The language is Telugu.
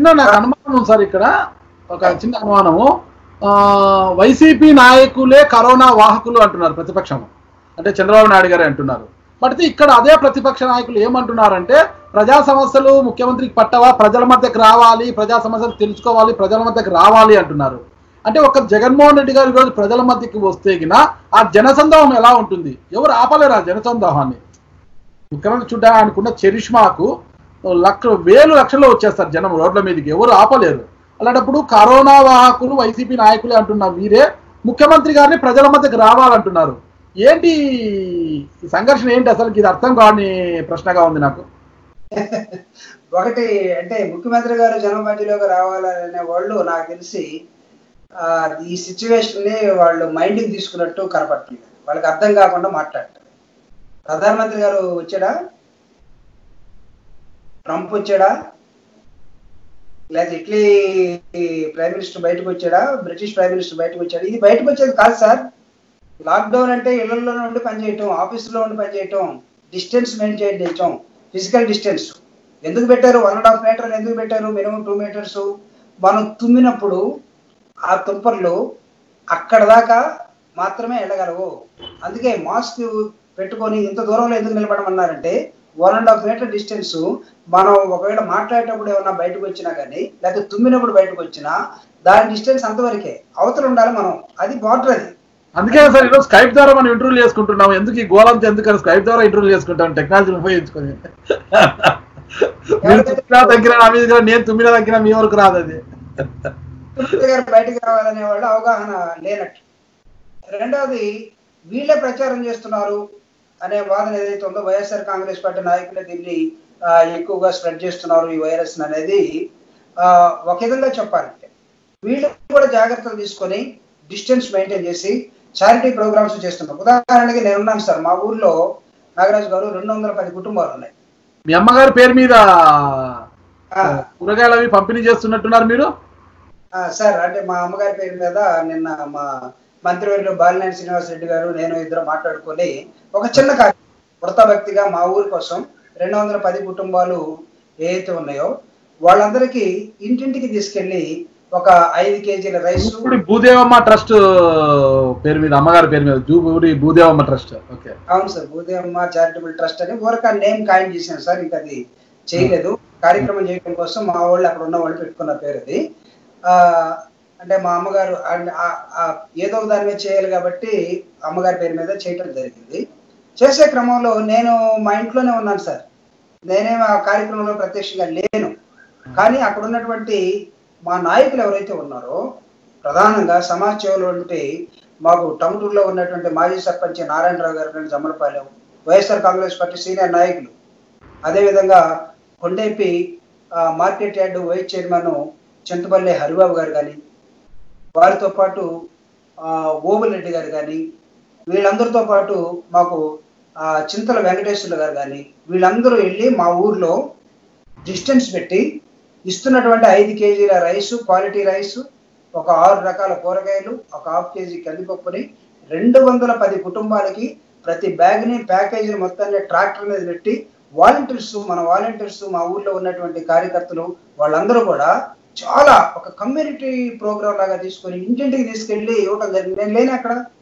చిన్న నాకు అనుమానం ఉంది సార్ ఇక్కడ ఒక చిన్న అనుమానము ఆ, వైసీపీ నాయకులే కరోనా వాహకులు అంటున్నారు ప్రతిపక్షం అంటే చంద్రబాబు నాయుడు గారే అంటున్నారు బట్ ఇక్కడ అదే ప్రతిపక్ష నాయకులు ఏమంటున్నారంటే ప్రజా సమస్యలు ముఖ్యమంత్రికి పట్టవా ప్రజల మధ్యకు రావాలి ప్రజా సమస్యలు తెలుసుకోవాలి ప్రజల మధ్యకు రావాలి అంటున్నారు అంటే ఒక జగన్మోహన్ రెడ్డి గారు ఈరోజు ప్రజల మధ్యకి వస్తే గిన ఆ జనసందోహం ఎలా ఉంటుంది ఎవరు ఆపలేరు ఆ జనసందోహాన్ని ముఖ్యమంత్రి చూడడానికి ఉన్న చరిష్మాకు లక్ష వేలు లక్షల్లో వచ్చేస్తారు జనం రోడ్ల మీదకి ఎవరు ఆపలేరు అలాంటప్పుడు కరోనా వాహకులు వైసీపీ నాయకులే అంటున్న మీరే ముఖ్యమంత్రి గారిని ప్రజల మధ్యకి రావాలంటున్నారు ఏంటి ఈ సంఘర్షణ ఏంటి అసలు ఇది అర్థం కాని ప్రశ్నగా ఉంది నాకు ఒకటి అంటే ముఖ్యమంత్రి గారు జనం మధ్యలోకి రావాలనే వాళ్ళు నాకు తెలిసి ఆ, ఈ సిచ్యువేషన్ ని వాళ్ళు మైండ్కి తీసుకున్నట్టు కనపడుతుంది వాళ్ళకి అర్థం కాకుండా మాట్లాడతారు ప్రధానమంత్రి గారు వచ్చాడా ట్రంప్ వచ్చాడా లేదా ఇటలీ ప్రైమ్ మినిస్టర్ బయటకు వచ్చాడా బ్రిటిష్ ప్రైమ్ మినిస్టర్ బయటకు వచ్చాడా ఇది బయటకు వచ్చేది కాదు సార్ లాక్డౌన్ అంటే ఇళ్లలో ఉండి పనిచేయటం ఆఫీసులో ఉండి పనిచేయటం డిస్టెన్స్ మెయింటైన్ చేయటం ఫిజికల్ డిస్టెన్స్ ఎందుకు పెట్టారు వన్ అండ్ హాఫ్ మీటర్ ఎందుకు పెట్టారు మినిమం టూ మీటర్స్ మనం తుమ్మినప్పుడు ఆ తుంపర్లు అక్కడ దాకా మాత్రమే వెళ్ళగలవు అందుకే మాస్క్ పెట్టుకొని ఇంత దూరంలో ఎందుకు నిలబడమన్నారంటే one and half metre distance మనం ఒకవేళ మాట్లాడేటప్పుడు ఏమన్నా బయటకు వచ్చినా కానీ లేకపోతే తుమ్మినప్పుడు బయటకు వచ్చినా దాని డిస్టెన్స్ అంతవరకే అవతల ఉండాలి మనం అది బార్డర్ అది అందుకే సార్ ఈరోజు స్కైప్ ద్వారా మనం ఇంటర్వ్యూ చేసుకుంటున్నాం ఎందుకు ఈ గోలంతా ఎందుకని స్కైప్ ద్వారా ఇంటర్వ్యూ చేసుకుంటాం టెక్నాలజీని ఉపయోగించుకొని మీరు తుమ్మినా తగ్గినా నా మీద నేను తుమ్మినా తగ్గినా మీ వరకు రాదు అది ముఖ్యమంత్రి గారు బయటకు రావాలనే వాళ్ళు అవగాహన లేనట్టు రెండవది వీళ్ళే ప్రచారం చేస్తున్నారు అనే వాదన ఏదైతే ఉందో వైఎస్ఆర్ కాంగ్రెస్ పార్టీ నాయకులే దీన్ని ఆ, ఎక్కువగా స్ప్రెడ్ చేస్తున్నారు ఈ వైరస్ అనేది ఆ, ఒక విధంగా చెప్పాలంటే వీళ్ళు కూడా జాగ్రత్తలు తీసుకొని డిస్టెన్స్ మెయింటైన్ చేసి చారిటీ ప్రోగ్రామ్స్ చేస్తున్నారు ఉదాహరణకి నేను ఉన్నాను సార్ మా ఊర్లో నాగరాజు గారు రెండు వందల పది కుటుంబాలు ఉన్నాయి మీ అమ్మగారి పేరు మీద ఆ, కూరగాయలు అవి పంపిణీ చేస్తున్నట్టున్నారు మీరు ఆ, సార్ అంటే మా అమ్మగారి పేరు మీద నిన్న మా మంత్రివర్యులు బాలినేని శ్రీనివాస్ రెడ్డి గారు నేను ఇద్దరు మాట్లాడుకొని ఒక చిన్న కార్యక్రమం వృత భక్తిగా మా ఊరి కోసం రెండు వందల పది కుటుంబాలు ఏవైతే ఉన్నాయో వాళ్ళందరికీ ఇంటింటికి తీసుకెళ్లి ఒక ఐదు కేజీల రైస్ జూపూడి భూదేవమ్మ ట్రస్ట్ పేరు మీద అమ్మగారి పేరు మీద జూపూడి భూదేవమ్మ ట్రస్ట్ ఓకే అవును సార్ భూదేవమ్మ చారిటబుల్ ట్రస్ట్ అని ఊరక నేమ్ కాయిన్ చేశాను సార్ ఇంకా అది చేయలేదు కార్యక్రమం చేయడం కోసం మా వాళ్ళు అక్కడ ఉన్న వాళ్ళు పెట్టుకున్న పేరు అది ఆ, అంటే మా అమ్మగారు అండ్ ఆ- ఆ ఏదో ఒక దాని మీద చేయాలి కాబట్టి అమ్మగారి పేరు మీద చేయటం జరిగింది చేసే క్రమంలో నేను మా ఇంట్లోనే ఉన్నాను సార్ నేనేం ఆ కార్యక్రమంలో ప్రత్యక్షంగా లేను కానీ అక్కడ ఉన్నటువంటి మా నాయకులు ఎవరైతే ఉన్నారో ప్రధానంగా సమాజ సేవలు అంటే మాకు టంగుటూరులో ఉన్నటువంటి మాజీ సర్పంచ్ నారాయణరావు గారు కానీ జమ్మలపాలెం వైఎస్ఆర్ కాంగ్రెస్ పార్టీ సీనియర్ నాయకులు అదేవిధంగా కొండేపి ఆ, market yard vice chairman Chintapalli Haribabu గారు కానీ వారితో పాటు ఆ, ఓబులరెడ్డి గారు కానీ వీళ్ళందరితో పాటు మాకు ఆ, చింతల వెంకటేశ్వర్లు గారు కానీ వీళ్ళందరూ వెళ్ళి మా ఊర్లో డిస్టెన్స్ పెట్టి ఇస్తున్నటువంటి ఐదు కేజీల రైస్ క్వాలిటీ రైస్ ఒక ఆరు రకాల కూరగాయలు ఒక హాఫ్ కేజీ కందిపప్పుని రెండు వందల పది కుటుంబాలకి ప్రతి బ్యాగ్ని ప్యాకేజీని మొత్తాన్ని ట్రాక్టర్ మీద పెట్టి వాలంటీర్స్ మన వాలంటీర్స్ మా ఊర్లో ఉన్నటువంటి కార్యకర్తలు వాళ్ళందరూ కూడా చాలా ఒక కమ్యూనిటీ ప్రోగ్రామ్ లాగా తీసుకొని ఇంటింటికి తీసుకెళ్లి ఇవ్వడం జరిగింది నేను లేని అక్కడ